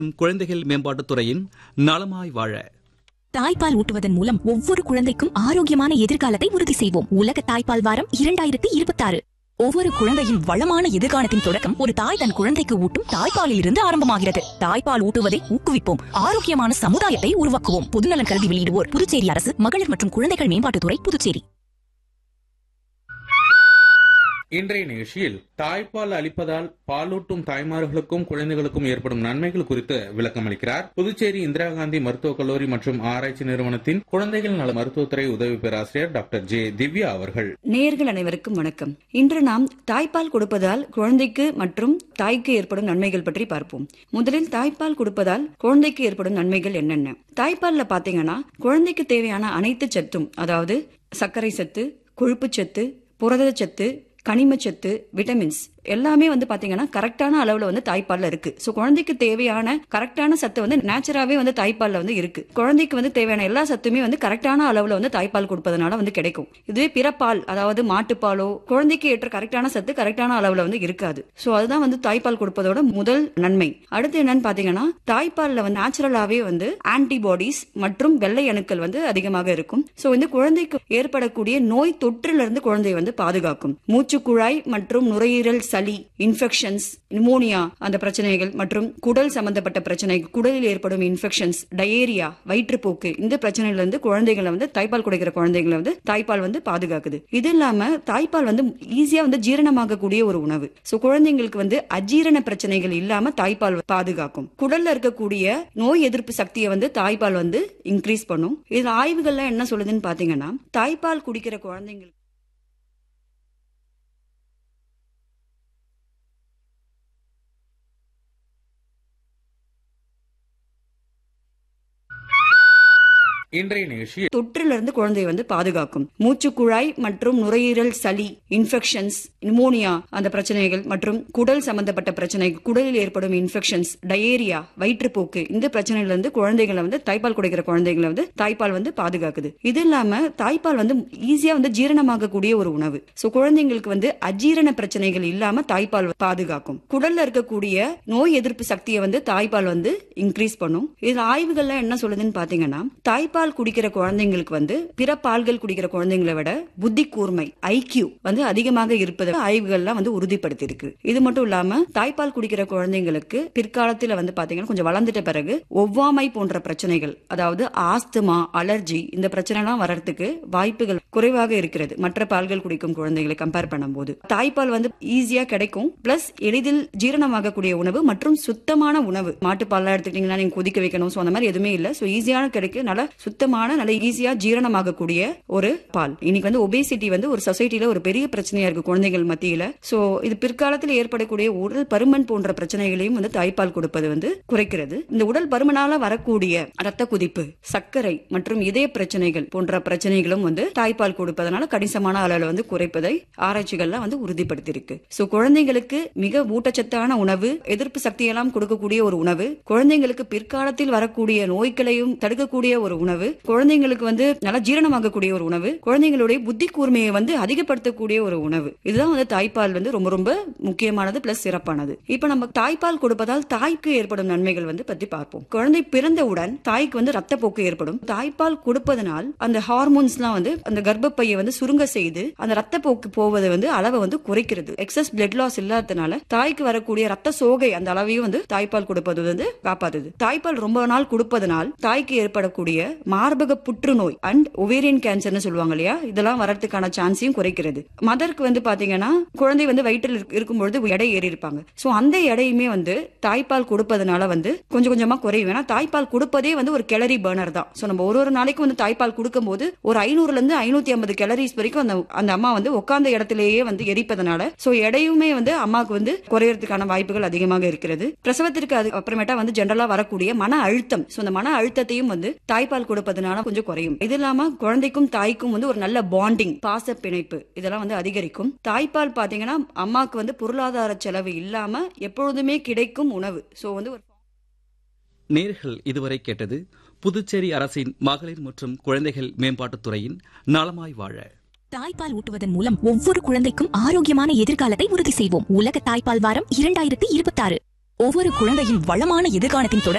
குழந்தைகள் மேம்பாட்டுத் துறையின் நலமாய் வாழ தாய்ப்பால் ஊட்டுவதன் மூலம் ஒவ்வொரு குழந்தைக்கும் ஆரோக்கியமான எதிர்காலத்தை உறுதி செய்வோம் உலக தாய்ப்பால் வாரம் இரண்டாயிரத்தி இருபத்தாறு ஒவ்வொரு குழந்தையின் வளமான எதிர்காலத்தின் தொடக்கம் ஒரு தாய் தன் குழந்தைக்கு ஊட்டும் தாய்ப்பாலில் இருந்து ஆரம்பமாகிறது தாய்ப்பால் ஊட்டுவதை ஊக்குவிப்போம் ஆரோக்கியமான சமுதாயத்தை உருவாக்குவோம் பொதுநலன் கருதி வெளியிடுவோர் புதுச்சேரி அரசு மகளிர் மற்றும் குழந்தைகள் மேம்பாட்டுத்துறை புதுச்சேரி இன்றைய நிகழ்ச்சியில் தாய்ப்பால் அளிப்பதால் பாலூட்டும் தாய்மார்களுக்கும் குழந்தைகளுக்கும் ஏற்படும் நன்மைகள் குறித்து விளக்கம் அளிக்கிறார் புதுச்சேரி இந்திரா காந்தி மருத்துவக் கல்லூரி மற்றும் ஆராய்ச்சி நிறுவனத்தின் குழந்தைகள் நல மருத்துவத்துறை உதவி பேராசிரியர் டாக்டர் ஜே திவ்யா அவர்கள் நேயர்கள் அனைவருக்கும் வணக்கம் இன்று நாம் தாய்ப்பால் கொடுப்பதால் குழந்தைக்கு மற்றும் தாய்க்கு ஏற்படும் நன்மைகள் பற்றி பார்ப்போம் முதலில் தாய்ப்பால் கொடுப்பதால் குழந்தைக்கு ஏற்படும் நன்மைகள் என்னென்ன தாய்ப்பால்ல பாத்தீங்கன்னா குழந்தைக்கு தேவையான அனைத்து சத்தும் அதாவது சர்க்கரை சத்து கொழுப்புச்சத்து புரதச்சத்து கனிமச்சத்து விட்டமின்ஸ் எல்லாமே வந்து பாத்தீங்கன்னா கரெக்டான அளவுல வந்து தாய்ப்பால்ல இருக்கு சோ குழந்தைக்கு தேவையான கரெக்டான சத்து வந்து நேச்சுராவே வந்து தாய்ப்பால்ல வந்து இருக்கு குழந்தைக்கு வந்து தேவையான எல்லா சத்துமே வந்து கரெக்டான அளவுல வந்து தாய்ப்பால் கொடுப்பதனால வந்து கிடைக்கும் இதுவே பிறப்பால் அதாவது மாட்டுப்பாலோ குழந்தைக்கு ஏற்ற கரெக்டான சத்து கரெக்டான அளவுல வந்து இருக்காது சோ அதுதான் வந்து தாய்ப்பால் கொடுப்பதோட முதல் நன்மை அடுத்து என்னன்னு பாத்தீங்கன்னா தாய்ப்பால்ல வந்து நேச்சுரலாவே வந்து ஆன்டிபாடிஸ் மற்றும் வெள்ளை அணுக்கள் வந்து அதிகமாக இருக்கும் சோ வந்து குழந்தைக்கு ஏற்படக்கூடிய நோய் தொற்றிலிருந்து இருந்து குழந்தையை வந்து பாதுகாக்கும் மூச்சுக்குழாய் மற்றும் நுரையீரல் சளி இன்ஃபெக்ஷன்ஸ் நிமோனியா அந்த பிரச்சனைகள் மற்றும் குடல் சம்பந்தப்பட்ட பிரச்சனைகள் குடலில் ஏற்படும் இன்ஃபெக்ஷன்ஸ் டயேரியா வயிற்றுப்போக்கு இந்த பிரச்சனையில இருந்து குழந்தைகளை வந்து தாய்ப்பால் குடிக்கிற குழந்தைகளை வந்து தாய்ப்பால் வந்து பாதுகாக்குது இது இல்லாம தாய்ப்பால் வந்து ஈஸியா வந்து ஜீரணமாகக்கூடிய ஒரு உணவு சோ குழந்தைங்களுக்கு வந்து அஜீரண பிரச்சனைகள் இல்லாம தாய்ப்பால் பாதுகாக்கும் குடல்ல இருக்கக்கூடிய நோய் எதிர்ப்பு சக்தியை வந்து தாய்ப்பால் வந்து இன்க்ரீஸ் பண்ணும் இதுல ஆய்வுகள்லாம் என்ன சொல்லுதுன்னு பாத்தீங்கன்னா தாய்ப்பால் குடிக்கிற குழந்தைங்களுக்கு இன்றைய நிகழ்ச்சியில் தொற்றிலிருந்து குழந்தையை வந்து பாதுகாக்கும் மூச்சுக்குழாய் மற்றும் நுரையீரல் சளி இன்ஃபெக்ஷன்ஸ் நிமோனியா அந்த பிரச்சனைகள் மற்றும் குடல் சம்பந்தப்பட்ட பிரச்சனைகள் குடலில் ஏற்படும் இன்ஃபெக்ஷன்ஸ் டயேரியா வயிற்றுப்போக்கு இந்த பிரச்சனையில இருந்து குழந்தைகளை வந்து தாய்ப்பால் குடிக்கிற குழந்தைகளை வந்து தாய்ப்பால் வந்து பாதுகாக்குது இது இல்லாம தாய்ப்பால் வந்து ஈஸியா வந்து ஜீரணமாகக்கூடிய ஒரு உணவு சோ குழந்தைங்களுக்கு வந்து அஜீரண பிரச்சனைகள் இல்லாம தாய்ப்பால் பாதுகாக்கும் குடல்ல இருக்கக்கூடிய நோய் எதிர்ப்பு சக்தியை வந்து தாய்ப்பால் வந்து இன்க்ரீஸ் பண்ணும் இதுல ஆய்வுகள்லாம் என்ன சொல்லுதுன்னு பாத்தீங்கன்னா தாய்ப்பால் குடிக்கிற குழந்தைங்களுக்கு வந்து பிற பால்கள் குடிக்கிற குழந்தைங்களை விட புத்தி கூர்மை ஐக்கியூ வந்து அதிகமாக இருப்பதை ஆய்வுகள்லாம் வந்து உறுதிப்படுத்தி இருக்கு இது மட்டும் இல்லாம தாய்ப்பால் குடிக்கிற குழந்தைங்களுக்கு பிற்காலத்துல வந்து பாத்தீங்கன்னா கொஞ்சம் வளர்ந்துட்ட பிறகு ஒவ்வாமை போன்ற பிரச்சனைகள் அதாவது ஆஸ்துமா அலர்ஜி இந்த பிரச்சனை எல்லாம் வர்றதுக்கு வாய்ப்புகள் குறைவாக இருக்கிறது மற்ற பால்கள் குடிக்கும் குழந்தைகளை கம்பேர் பண்ணும்போது தாய்ப்பால் வந்து ஈஸியா கிடைக்கும் பிளஸ் எளிதில் ஜீரணமாகக்கூடிய உணவு மற்றும் சுத்தமான உணவு மாட்டுப்பால்லாம் எடுத்துக்கிட்டீங்கன்னா நீங்க கொதிக்க வைக்கணும் சோ அந்த மாதிரி எதுவுமே இல்ல சோ ஈஸியான கிடைக்க நல்ல சுத்தமான நல்ல ஈஸியா ஜீரணமாகக்கூடிய ஒரு பால் இன்னைக்கு வந்து ஒபேசிட்டி வந்து ஒரு சொசைட்டில ஒரு பெரிய பிரச்சனையா இருக்கு குழந்தைகள் மத்தியில சோ இது பிற்காலத்தில் ஏற்படக்கூடிய உடல் பருமன் போன்ற பிரச்சனைகளையும் வந்து தாய்ப்பால் கொடுப்பது வந்து குறைக்கிறது இந்த உடல் பருமனால வரக்கூடிய ரத்த குதிப்பு சர்க்கரை மற்றும் இதய பிரச்சனைகள் போன்ற பிரச்சனைகளும் வந்து தாய்ப்பால் கொடுப்பதனால கணிசமான அளவில் வந்து குறைப்பதை ஆராய்ச்சிகள்லாம் வந்து உறுதிப்படுத்தியிருக்கு சோ குழந்தைங்களுக்கு மிக ஊட்டச்சத்தான உணவு எதிர்ப்பு சக்தியெல்லாம் கொடுக்கக்கூடிய ஒரு உணவு குழந்தைங்களுக்கு பிற்காலத்தில் வரக்கூடிய நோய்களையும் தடுக்கக்கூடிய ஒரு உணவு குழந்தைங்களுக்கு வந்து நல்லா ஜீரணமாகக்கூடிய ஒரு உணவு குழந்தைங்களுடைய புத்தி கூர்மையை வந்து அதிகப்படுத்தக்கூடிய ஒரு உணவு இதுதான் வந்து தாய்ப்பால் வந்து ரொம்ப ரொம்ப முக்கியமானது பிளஸ் சிறப்பானது இப்ப நம்ம தாய்ப்பால் கொடுப்பதால் தாய்க்கு ஏற்படும் நன்மைகள் வந்து பத்தி பார்ப்போம் குழந்தை பிறந்தவுடன் தாய்க்கு வந்து ரத்தப்போக்கு ஏற்படும் தாய்ப்பால் கொடுப்பதனால் அந்த ஹார்மோன்ஸ்லாம் வந்து அந்த கர்ப்பப்பையை வந்து சுருங்க செய்து அந்த ரத்தப்போக்கு போவதை வந்து அளவை வந்து குறைக்கிறது எக்ஸஸ் பிளட் லாஸ் இல்லாததுனால தாய்க்கு வரக்கூடிய ரத்த சோகை அந்த அளவையும் வந்து தாய்ப்பால் கொடுப்பது வந்து காப்பாத்துது தாய்ப்பால் ரொம்ப நாள் கொடுப்பதனால் தாய்க்கு ஏற்படக்கூடிய மார்பக புற்றுநோய் அண்ட் ஒவேரியன் கேன்சர்னு சொல்லுவாங்க இல்லையா இதெல்லாம் வரதுக்கான சான்ஸையும் குறைக்கிறது மதருக்கு வந்து பாத்தீங்கன்னா குழந்தை வந்து வயிற்றில் இருக்க- இருக்கும்பொழுது எடை ஏறி இருப்பாங்க சோ அந்த எடையுமே வந்து தாய்ப்பால் கொடுப்பதனால வந்து கொஞ்சம் கொஞ்சமா குறையும் ஏன்னா தாய்ப்பால் கொடுப்பதே வந்து ஒரு கேலரி பர்னர் தான் சோ நம்ம ஒரு ஒரு நாளைக்கு வந்து தாய்ப்பால் கொடுக்கும்போது ஒரு ஐநூறுல இருந்து ஐநூத்தி ஐம்பது கேலரிஸ் வரைக்கும் அந்த அந்த அம்மா வந்து உட்கார்ந்த இடத்திலேயே வந்து எரிப்பதனால சோ எடையுமே வந்து அம்மாவுக்கு வந்து குறையறதுக்கான வாய்ப்புகள் அதிகமாக இருக்கிறது பிரசவத்திற்கு அது அப்புறமேட்டா வந்து ஜென்ரலா வரக்கூடிய மன அழுத்தம் சோ அந்த மன அழுத்தத்தையும் வந்து தாய்ப்பால் கொடுப்பதனால கொஞ்சம் குறையும் இது இல்லாம குழந்தைக்கும் தாய்க்கும் வந்து ஒரு நல்ல பாண்டிங் பாச பிணைப்பு இதெல்லாம் வந்து அதிகரிக்கும் தாய்ப்பால் பாத்தீங்கன்னா அம்மாக்கு வந்து பொருளாதார செலவு இல்லாம எப்பொழுதுமே கிடைக்கும் உணவு சோ வந்து ஒரு நேர்கள் இதுவரை கேட்டது புதுச்சேரி அரசின் மகளிர் மற்றும் குழந்தைகள் மேம்பாட்டுத் துறையின் நலமாய் வாழ தாய்ப்பால் ஊட்டுவதன் மூலம் ஒவ்வொரு குழந்தைக்கும் ஆரோக்கியமான எதிர்காலத்தை உறுதி செய்வோம் உலக தாய்ப்பால் வாரம் இரண்டாயிரத்தி இருபத்தாறு ஒவ்வொரு குழந்தையின் வளமான எதிர்காலத்தின் தொடக்கம்